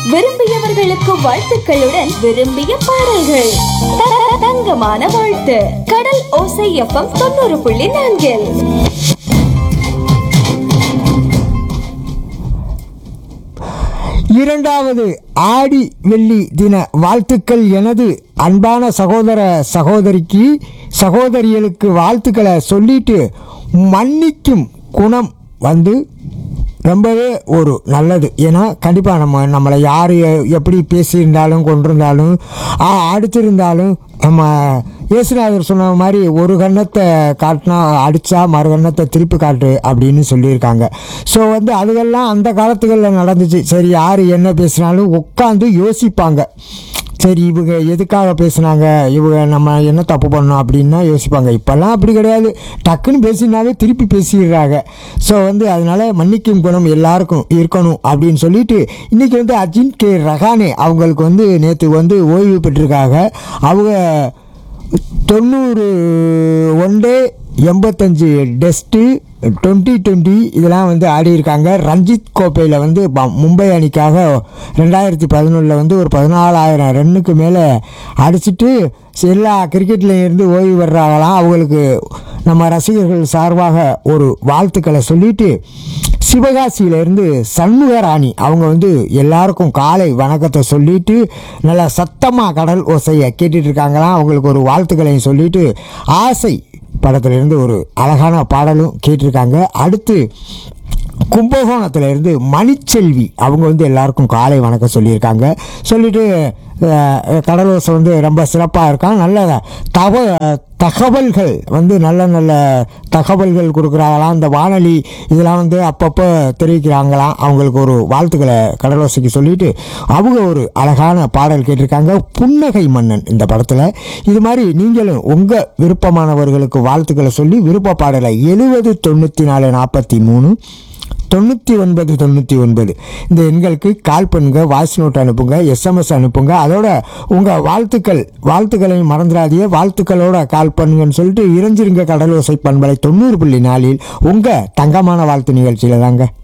விரும்பியவர்களுக்கு வாழ்த்துக்களுடன் விரும்பிய பாடல்கள் த- தங்கமான வாழ்த்து கடல் ஓசை எஃப்எம் தொண்ணூறு புள்ளி நான்கில் இரண்டாவது ஆடி வெள்ளி தின வாழ்த்துக்கள் எனது அன்பான சகோதர சகோதரிக்கு சகோதரிகளுக்கு வாழ்த்துக்களை சொல்லிட்டு மன்னிக்கும் குணம் வந்து ரொம்பவே ஒரு நல்லது ஏன்னா கண்டிப்பாக நம்ம நம்மளை யார் எப்படி பேசியிருந்தாலும் கொண்டிருந்தாலும் ஆ, அடுத்திருந்தாலும் நம்ம இயேசுநாதர் சொன்ன மாதிரி ஒரு கன்னத்தை காட்டினா அடித்தா மறு கன்னத்தை திருப்பி காட்டு அப்படின்னு சொல்லியிருக்காங்க ஸோ வந்து அதுகெல்லாம் அந்த காலத்துகளில் நடந்துச்சு சரி யார் என்ன பேசினாலும் உட்காந்து யோசிப்பாங்க சரி இவங்க எதுக்காக பேசுனாங்க இவங்க நம்ம என்ன தப்பு பண்ணோம் அப்படின்னா யோசிப்பாங்க இப்போல்லாம் அப்படி கிடையாது டக்குன்னு பேசினாவே திருப்பி பேசிடுறாங்க ஸோ வந்து அதனால மன்னிக்கும் குணம் எல்லாருக்கும் இருக்கணும் அப்படின்னு சொல்லிட்டு இன்றைக்கி வந்து அஜின் கே ரஹானே அவங்களுக்கு வந்து நேற்று வந்து ஓய்வு பெற்றிருக்காங்க அவங்க தொண்ணூறு ஒன் டே எண்பத்தஞ்சு டெஸ்ட்டு டுவெண்ட்டி டுவெண்ட்டி இதெல்லாம் வந்து ஆடியிருக்காங்க ரஞ்சித் கோப்பையில் வந்து ப- மும்பை அணிக்காக ரெண்டாயிரத்தி பதினொன்றில் வந்து ஒரு பதினாலாயிரம் ரன்னுக்கு மேலே அடிச்சிட்டு எல்லா கிரிக்கெட்லேயும் இருந்து ஓய்வு பெறாங்களாம் அவங்களுக்கு நம்ம ரசிகர்கள் சார்பாக ஒரு வாழ்த்துக்களை சொல்லிட்டு சிவகாசியிலேருந்து சண்முகராணி அவங்க வந்து எல்லாருக்கும் காலை வணக்கத்தை சொல்லிட்டு நல்லா சத்தமாக கடல் ஓசையை கேட்டுட்டு இருக்காங்களாம் அவங்களுக்கு ஒரு வாழ்த்துக்களையும் சொல்லிட்டு ஆசை படத்திலிருந்து ஒரு அழகான பாடலும் கேட்டிருக்காங்க அடுத்து கும்பகோணத்துல இருந்து மணிச்செல்வி அவங்க வந்து எல்லாருக்கும் காலை வணக்கம் சொல்லியிருக்காங்க சொல்லிட்டு அஹ், கடலோசை வந்து ரொம்ப சிறப்பாக இருக்கான் நல்ல தவ தகவல்கள் வந்து நல்ல நல்ல தகவல்கள் கொடுக்குறாங்களாம் இந்த வானொலி இதெல்லாம் வந்து அப்பப்போ தெரிவிக்கிறாங்களாம் அவங்களுக்கு ஒரு வாழ்த்துக்களை கடலோசைக்கு சொல்லிட்டு அவங்க ஒரு அழகான பாடல் கேட்டிருக்காங்க புன்னகை மன்னன் இந்த படத்தில் இது மாதிரி நீங்களும் உங்கள் விருப்பமானவர்களுக்கு வாழ்த்துக்களை சொல்லி விருப்ப பாடலை எழுபது தொண்ணூற்றி நாலு நாற்பத்தி மூணு தொண்ணூற்றி ஒன்பது தொண்ணூற்றி ஒன்பது இந்த எண்களுக்கு கால் பண்ணுங்க வாய்ஸ் நோட் அனுப்புங்க எஸ்எம்எஸ் அனுப்புங்க அதோட உங்கள் வாழ்த்துக்கள் வாழ்த்துக்களையும் மறந்துடாதீங்க வாழ்த்துக்களோட கால் பண்ணுங்கன்னு சொல்லிட்டு இறைஞ்சிருங்க கடலோசை பண்பலை தொண்ணூறு புள்ளி நாலில் உங்கள் தங்கமான வாழ்த்து நிகழ்ச்சியில் தாங்க